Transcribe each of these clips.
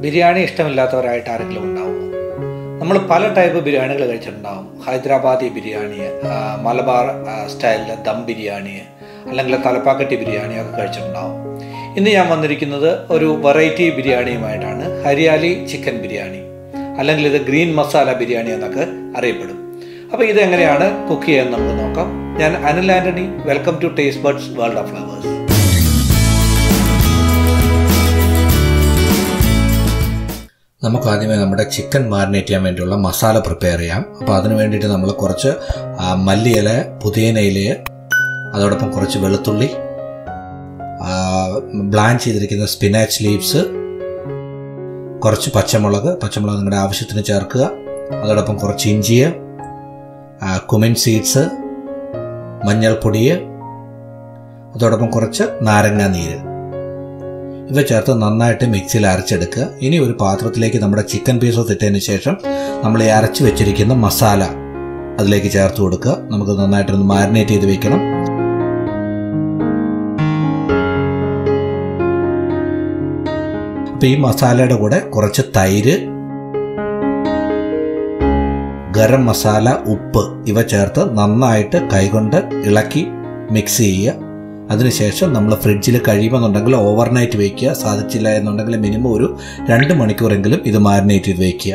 ബിരിയാണി ഇഷ്ടമില്ലാത്തവരായിട്ട് ആരെങ്കിലും ഉണ്ടാവുമോ നമ്മൾ പല ടൈപ്പ് ബിരിയാണികൾ കഴിച്ചിട്ടുണ്ടാവും ഹൈദരാബാദി ബിരിയാണി ആ, മലബാർ ആ, സ്റ്റൈലിലെ ദം ബിരിയാണി അല്ലെങ്കിൽ തലപ്പാക്കട്ടി ബിരിയാണി ഒക്കെ കഴിച്ചിട്ടുണ്ടാവും ഇന്ന് ഞാൻ വന്നിരിക്കുന്നത് ഒരു വെറൈറ്റി ബിരിയാണിയുമായിട്ടാണ് ഹരിയാലി ചിക്കൻ ബിരിയാണി അല്ലെങ്കിൽ ഇത് ഗ്രീൻ മസാല ബിരിയാണി എന്നൊക്കെ അറിയപ്പെടും അപ്പോൾ ഇതെങ്ങനെയാണ് കുക്ക് ചെയ്യാൻ നമുക്ക് നോക്കാം ഞാൻ Anil Antony welcome to taste buds world of Flowers നമുക്ക് ആദ്യമേ നമ്മുടെ ചിക്കൻ മാരിനേറ്റ് ചെയ്യാൻ വേണ്ടിയുള്ള മസാല പ്രിപ്പയർ ചെയ്യാം അപ്പോൾ അതിന് വേണ്ടിയിട്ട് നമ്മൾ കുറച്ച് ആ, മല്ലിയില പുതിയനയില അതോടൊപ്പം കുറച്ച് വെളുത്തുള്ളി ബ്ലാൻ ചെയ്തിരിക്കുന്ന സ്പിനാച്ച് ലീവ്സ് കുറച്ച് പച്ചമുളക് പച്ചമുളക് നിങ്ങളുടെ ആവശ്യത്തിന് ചേർക്കുക അതോടൊപ്പം കുറച്ച് ഇഞ്ചി കുമിൻ സീഡ്സ് മഞ്ഞൾപ്പൊടി അതോടൊപ്പം കുറച്ച് നാരങ്ങ നീര് ഇവ ചേർത്ത് നന്നായിട്ട് മിക്സിയിൽ അരച്ചെടുക്കുക ഇനി ഒരു പാത്രത്തിലേക്ക് നമ്മുടെ ചിക്കൻ പീസസ് ഇട്ടതിന് ശേഷം നമ്മൾ ഈ അരച്ച് വെച്ചിരിക്കുന്ന മസാല അതിലേക്ക് ചേർത്ത് കൊടുക്കുക നമുക്ക് നന്നായിട്ടൊന്ന് മാരിനേറ്റ് ചെയ്ത് വെക്കണം അപ്പം ഈ മസാലയുടെ കൂടെ കുറച്ച് തൈര് ഗരം മസാല ഉപ്പ് ഇവ ചേർത്ത് നന്നായിട്ട് കൈകൊണ്ട് ഇളക്കി മിക്സ് ചെയ്യുക അതിനുശേഷം നമ്മൾ ഫ്രിഡ്ജിൽ കഴിയുമെന്നുണ്ടെങ്കിൽ ഓവർനൈറ്റ് വയ്ക്കുക സാധിച്ചില്ല എന്നുണ്ടെങ്കിൽ മിനിമം ഒരു രണ്ട് മണിക്കൂറെങ്കിലും ഇത് മാരിനേറ്റ് ചെയ്ത് വയ്ക്കുക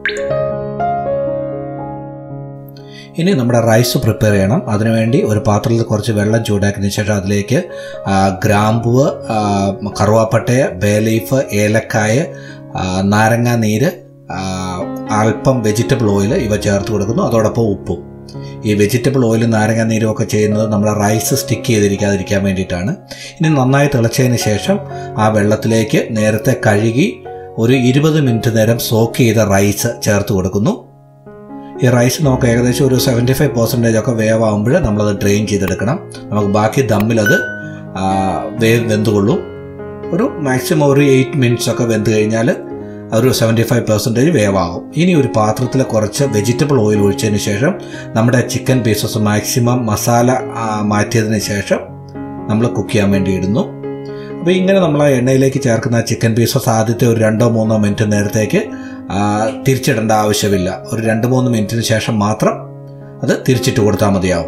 ഇനി നമ്മുടെ റൈസ് പ്രിപ്പയർ ചെയ്യണം അതിനുവേണ്ടി ഒരു പാത്രത്തിൽ കുറച്ച് വെള്ളം ചൂടാക്കിയതിന് ശേഷം അതിലേക്ക് ആ, ഗ്രാമ്പുവ് ആ, കറുവാപ്പട്ടയ ബേ ലീഫ് ഏലക്കായ ആ, നാരങ്ങ നീര് ആ, അല്പം വെജിറ്റബിൾ ഓയിൽ ഇവ ചേർത്ത് കൊടുക്കുന്നു അതോടൊപ്പം ഉപ്പും ഈ വെജിറ്റബിൾ ഓയിലും നാരങ്ങ നീരും ഒക്കെ ചെയ്യുന്നത് നമ്മുടെ റൈസ് സ്റ്റിക്ക് ചെയ്തിരിക്കാതിരിക്കാൻ വേണ്ടിയിട്ടാണ് ഇനി നന്നായി തിളച്ചതിന് ശേഷം ആ വെള്ളത്തിലേക്ക് നേരത്തെ കഴുകി ഒരു ഇരുപത് മിനിറ്റ് നേരം സോക്ക് ചെയ്ത റൈസ് ചേർത്ത് കൊടുക്കുന്നു ഈ റൈസ് നമുക്ക് ഏകദേശം ഒരു സെവൻറ്റി ഫൈവ് പെർസെൻറ്റേജ് ഒക്കെ വേവാകുമ്പോൾ നമ്മളത് ഡ്രെയിൻ ചെയ്തെടുക്കണം നമുക്ക് ബാക്കി ദമ്മിലത് ആ, വേ വെന്തുകൊള്ളും ഒരു മാക്സിമം ഒരു എയ്റ്റ് മിനിറ്റ്സ് ഒക്കെ വെന്ത് കഴിഞ്ഞാൽ ഒരു സെവൻറ്റി ഫൈവ് പെർസെൻറ്റേജ് വേവാകും ഇനി ഒരു പാത്രത്തിൽ കുറച്ച് വെജിറ്റബിൾ ഓയിൽ ഒഴിച്ചതിന് ശേഷം നമ്മുടെ ചിക്കൻ പീസസ് മാക്സിമം മസാല ആ, മാറ്റിയതിന് ശേഷം നമ്മൾ കുക്ക് ചെയ്യാൻ വേണ്ടി ഇടുന്നു അപ്പോൾ ഇങ്ങനെ നമ്മൾ ആ എണ്ണയിലേക്ക് ചേർക്കുന്ന ചിക്കൻ പീസസ് ആദ്യത്തെ ഒരു രണ്ടോ മൂന്നോ മിനിറ്റ് നേരത്തേക്ക് ആ, തിരിച്ചിടേണ്ട ആവശ്യമില്ല ഒരു രണ്ട് മൂന്ന് മിനിറ്റിന് ശേഷം മാത്രം അത് തിരിച്ചിട്ട് കൊടുത്താൽ മതിയാവും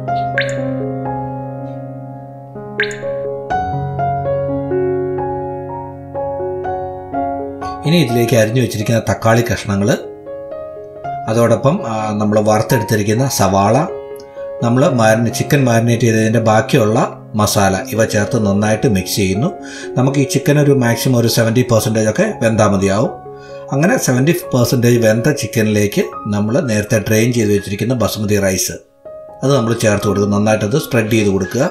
ഇനി ഇതിലേക്ക് അരിഞ്ഞു വെച്ചിരിക്കുന്ന തക്കാളി കഷ്ണങ്ങൾ അതോടൊപ്പം നമ്മൾ വറുത്തെടുത്തിരിക്കുന്ന സവാള നമ്മൾ മാരിനെ ചിക്കൻ മാരിനേറ്റ് ചെയ്തതിൻ്റെ ബാക്കിയുള്ള മസാല ഇവ ചേർത്ത് നന്നായിട്ട് മിക്സ് ചെയ്യുന്നു നമുക്ക് ഈ ചിക്കൻ ഒരു മാക്സിമം ഒരു സെവൻറ്റി പെർസെൻറ്റേജ് ഒക്കെ വെന്താൽ മതിയാവും അങ്ങനെ സെവൻറ്റി പെർസെൻറ്റേജ് വെന്ത ചിക്കനിലേക്ക് നമ്മൾ നേരത്തെ ഡ്രെയിൻ ചെയ്ത് വെച്ചിരിക്കുന്ന ബസുമതി റൈസ് അത് നമ്മൾ ചേർത്ത് കൊടുക്കും നന്നായിട്ടത് സ്പ്രെഡ് ചെയ്ത് കൊടുക്കുക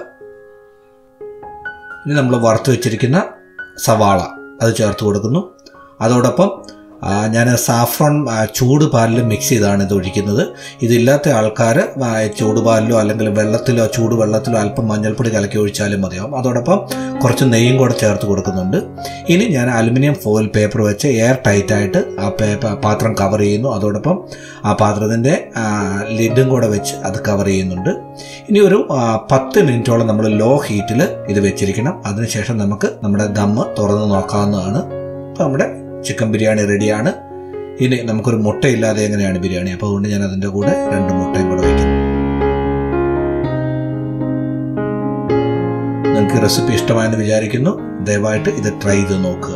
ഇനി നമ്മൾ വറുത്ത് വെച്ചിരിക്കുന്ന സവാള അത് ചേർത്ത് കൊടുക്കുന്നു അതോടൊപ്പം ആ, ഞാൻ സാഫ്രോൺ ആ, ചൂട് പാലിൽ മിക്സ് ചെയ്താണ് ഇത് ഒഴിക്കുന്നത് ഇതില്ലാത്ത ആൾക്കാർ ചൂട് പാലിലോ അല്ലെങ്കിൽ വെള്ളത്തിലോ ചൂട് വെള്ളത്തിലോ അല്പം മഞ്ഞൾപ്പൊടി കലക്കി ഒഴിച്ചാലും മതിയാവും അതോടൊപ്പം കുറച്ച് നെയ്യും കൂടെ ചേർത്ത് കൊടുക്കുന്നുണ്ട് ഇനി ഞാൻ അലുമിനിയം ഫോയിൽ പേപ്പർ വെച്ച് എയർ ടൈറ്റായിട്ട് ആ പേപ്പർ പാത്രം കവർ ചെയ്യുന്നു അതോടൊപ്പം ആ പാത്രത്തിൻ്റെ ലിഡും കൂടെ വെച്ച് അത് കവർ ചെയ്യുന്നുണ്ട് ഇനി ഒരു ആ, പത്ത് മിനിറ്റോളം നമ്മൾ ലോ ഹീറ്റിൽ ഇത് വെച്ചിരിക്കണം അതിനുശേഷം നമുക്ക് നമ്മുടെ ദമ്മ് തുറന്ന് നോക്കാവുന്നതാണ് അപ്പോൾ നമ്മുടെ ചിക്കൻ ബിരിയാണി റെഡിയാണ് ഇനി നമുക്കൊരു മുട്ടയില്ലാതെ എങ്ങനെയാണ് ബിരിയാണി അപ്പോൾ അതുകൊണ്ട് ഞാൻ അതിൻ്റെ കൂടെ രണ്ട് മുട്ടയും കൂടെ വയ്ക്കുന്നു നിങ്ങൾക്ക് റെസിപ്പി ഇഷ്ടമായെന്ന് വിചാരിക്കുന്നു ദയവായിട്ട് ഇത് ട്രൈ ചെയ്ത് നോക്കുക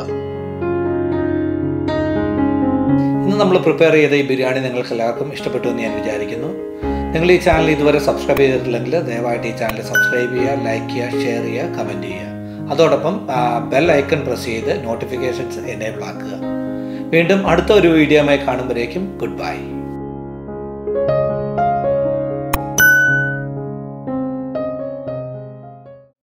ഇന്ന് നമ്മൾ പ്രിപ്പയർ ചെയ്ത ഈ ബിരിയാണി നിങ്ങൾക്ക് എല്ലാവർക്കും ഇഷ്ടപ്പെട്ടു എന്ന് ഞാൻ വിചാരിക്കുന്നു നിങ്ങൾ ഈ ചാനൽ ഇതുവരെ സബ്സ്ക്രൈബ് ചെയ്തിട്ടില്ലെങ്കിൽ ദയവായിട്ട് ഈ ചാനൽ സബ്സ്ക്രൈബ് ചെയ്യുക ലൈക്ക് ചെയ്യുക ഷെയർ ചെയ്യുക കമൻറ്റ് ചെയ്യുക അതോടൊപ്പം ബെൽ ഐക്കൺ പ്രസ് ചെയ്ത് നോട്ടിഫിക്കേഷൻസ് എനേബിൾ ആക്കുക വീണ്ടും അടുത്ത ഒരു വീഡിയോയുമായി കാണുമ്പോഴേക്കും ഗുഡ് ബൈ